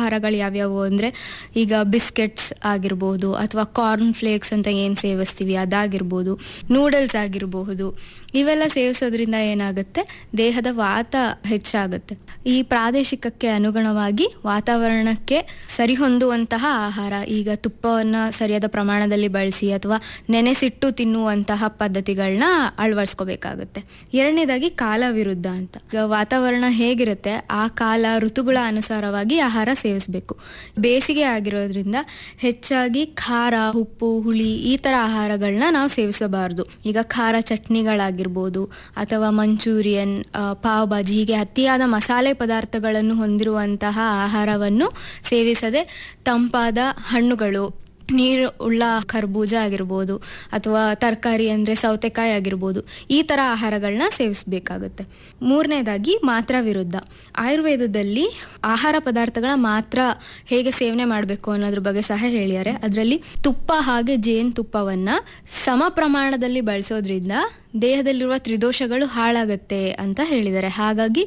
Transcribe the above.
ಆಹಾರಗಳು ಯಾವ್ಯಾವು ಅಂದರೆ ಈಗ ಬಿಸ್ಕೆಟ್ಸ್ ಆಗಿರ್ಬೋದು ಅಥವಾ ಕಾರ್ನ್ ಫ್ಲೇಕ್ಸ್ ಅಂತ ಏನು ಸೇವಿಸ್ತೀವಿ ಅದಾಗಿರ್ಬೋದು ನೂಡಲ್ಸ್ ಆಗಿರಬಹುದು ಇವೆಲ್ಲ ಸೇವಿಸೋದ್ರಿಂದ ಏನಾಗುತ್ತೆ ದೇಹದ ವಾತ ಹೆಚ್ಚಾಗುತ್ತೆ ಈ ಪ್ರಾದೇಶಿಕಕ್ಕೆ ಅನುಗುಣವಾಗಿ ವಾತಾವರಣಕ್ಕೆ ಸರಿಹೊಂದುವಂತಹ ಆಹಾರ ಈಗ ತುಪ್ಪವನ್ನು ಸರಿಯಾದ ಪ್ರಮಾಣದಲ್ಲಿ ಬಳಸಿ ಅಥವಾ ನೆನೆಸಿಟ್ಟು ತಿನ್ನುವಂತಹ ಪದ್ಧತಿಗಳನ್ನ ಅಳವಡಿಸ್ಕೋಬೇಕಾಗುತ್ತೆ ಎರಡನೇದಾಗಿ ಕಾಲ ವಿರುದ್ಧ ಅಂತ ಈಗ ವಾತಾವರಣ ಹೇಗಿರುತ್ತೆ ಆ ಕಾಲ ಋತುಗಳ ಅನುಸಾರವಾಗಿ ಆಹಾರ ಸೇವಿಸಬೇಕು ಬೇಸಿಗೆ ಆಗಿರೋದ್ರಿಂದ ಹೆಚ್ಚಾಗಿ ಖಾರ ಉಪ್ಪು ಹುಳಿ ಈ ಥರ ಆಹಾರಗಳನ್ನ ನಾವು ಸೇವಿಸಬಾರ್ದು ಈಗ ಖಾರ ಚಟ್ನಿಗಳಾಗಿರ್ಬೋದು ಅಥವಾ ಮಂಚೂರಿಯನ್ ಆ, ಪಾವ್ ಭಾಜಿ ಹೀಗೆ ಅತಿಯಾದ ಮಸಾಲೆ ಪದಾರ್ಥಗಳನ್ನು ಹೊಂದಿರುವಂತಹ ಆಹಾರವನ್ನು ಸೇವಿಸದೆ ತಂಪಾದ ಹಣ್ಣುಗಳು ನೀರು ಉಳ್ಳ ಕರ್ಬೂಜ ಆಗಿರ್ಬೋದು ಅಥವಾ ತರಕಾರಿ ಅಂದರೆ ಸೌತೆಕಾಯಿ ಆಗಿರ್ಬೋದು ಈ ಥರ ಆಹಾರಗಳನ್ನ ಸೇವಿಸಬೇಕಾಗುತ್ತೆ ಮೂರನೇದಾಗಿ ಮಾತ್ರ ವಿರುದ್ಧ ಆಯುರ್ವೇದದಲ್ಲಿ ಆಹಾರ ಪದಾರ್ಥಗಳ ಮಾತ್ರ ಹೇಗೆ ಸೇವನೆ ಮಾಡಬೇಕು ಅನ್ನೋದ್ರ ಬಗ್ಗೆ ಸಹ ಹೇಳಿದ್ದಾರೆ ಅದರಲ್ಲಿ ತುಪ್ಪ ಹಾಗೆ ಜೇನುತುಪ್ಪವನ್ನು ಸಮ ಪ್ರಮಾಣದಲ್ಲಿ ಬಳಸೋದ್ರಿಂದ ದೇಹದಲ್ಲಿರುವ ತ್ರಿದೋಷಗಳು ಹಾಳಾಗತ್ತೆ ಅಂತ ಹೇಳಿದ್ದಾರೆ ಹಾಗಾಗಿ